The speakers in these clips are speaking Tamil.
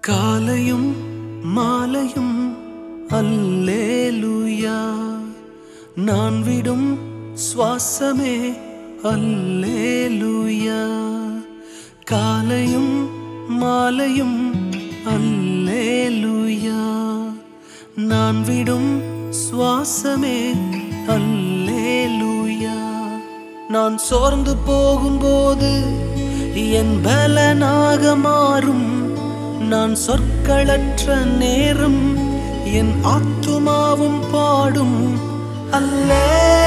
காலையும் மாலையும் அல்லேலூயா நான் விடும் சுவாசமே அல்லேலூயா காலையும் மாலையும் அல்லேலூயா நான் விடும் சுவாசமே அல்லேலூயா நான் சோர்ந்து போகும்போது என் பலனாக மாறும் நான் சொற்களற்ற நேரம் என் ஆத்துமாவும் பாடும் அல்லே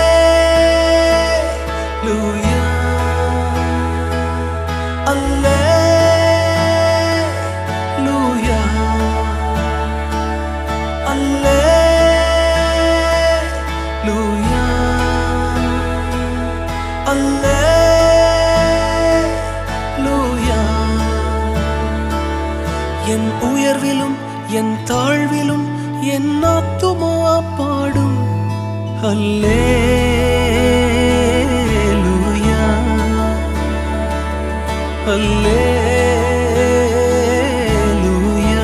லூயா அல்லே லூயா அல்லே லூயா அல்லேலூயா என் உயர்விலும் என் தாழ்விலும் என் ஆத்துமா பாடும் அல்லேலூயா அல்லேலூயா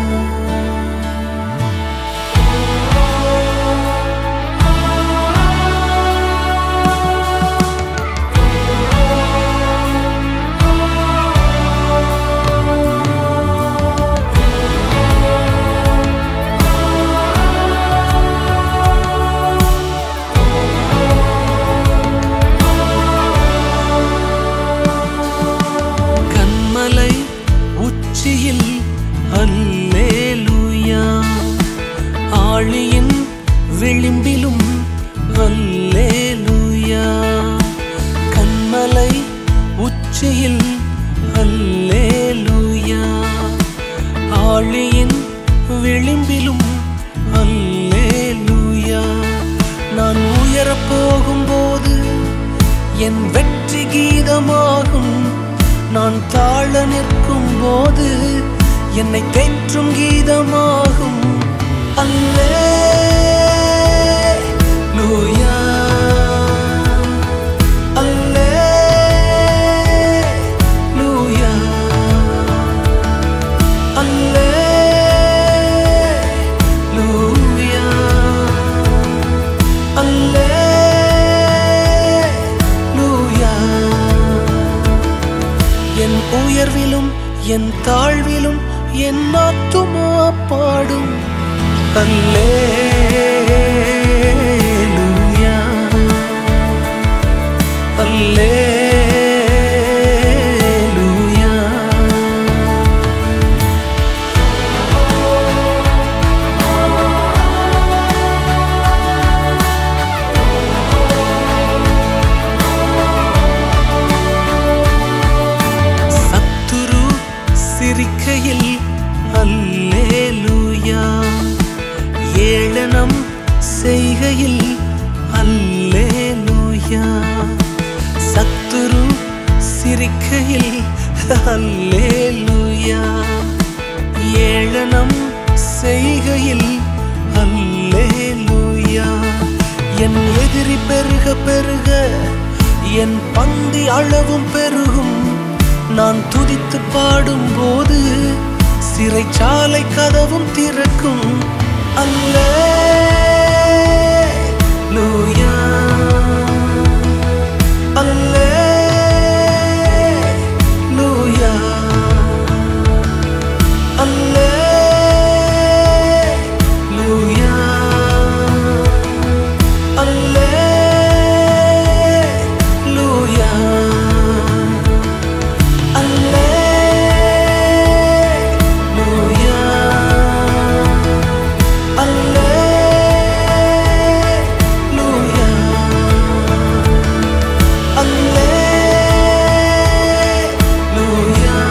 கண்மலை உச்சியில் அல்லேலூயா ஆழியின் விளிம்பிலும் அல்லேலூயா கண்மலை உச்சியில் அல்லேலூயா ஆழியின் விளிம்பிலும் அல்லேலூயா நான் உயரப் போகும்போது என் வெற்றி கீதமாகும் நான் தாழ நிற்கும் போது என்னை தேற்றும் கீதமாகும் அல்லே லூயா அல்லே லூயா அல்லே லூயா அல்லேலூயா என் உயர்விலும் என் தாழ்விலும் என் ஆத்துமா பாடும் அல்லேலூயா அல்லேலூயா சத்துரு சிரிக்கையில் அல்லேலூயா ஏளனம் செய்கையில் அல்லேலூயா சத்துரு சிரிக்கையில் அல்லேலூயா ஏளனம் செய்கையில் அல்லேலூயா என் எதிரி பெருக பெருக என் பந்தி அளவும் பெருகும் நான் துதித்து பாடும்போது சிறைச்சாலை கதவும் திறக்கும் அல்லே லூயா அல்லே லூயா அல்லே லூயா அல்லே லூயா அல்லேலூயா அல்லேலூயா அல்லேலூயா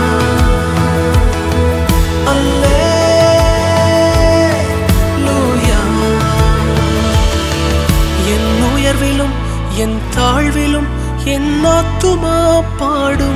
அல்லேலூயா என் உயர்விலும் என் தாழ்விலும் என் ஆத்துமா பாடும்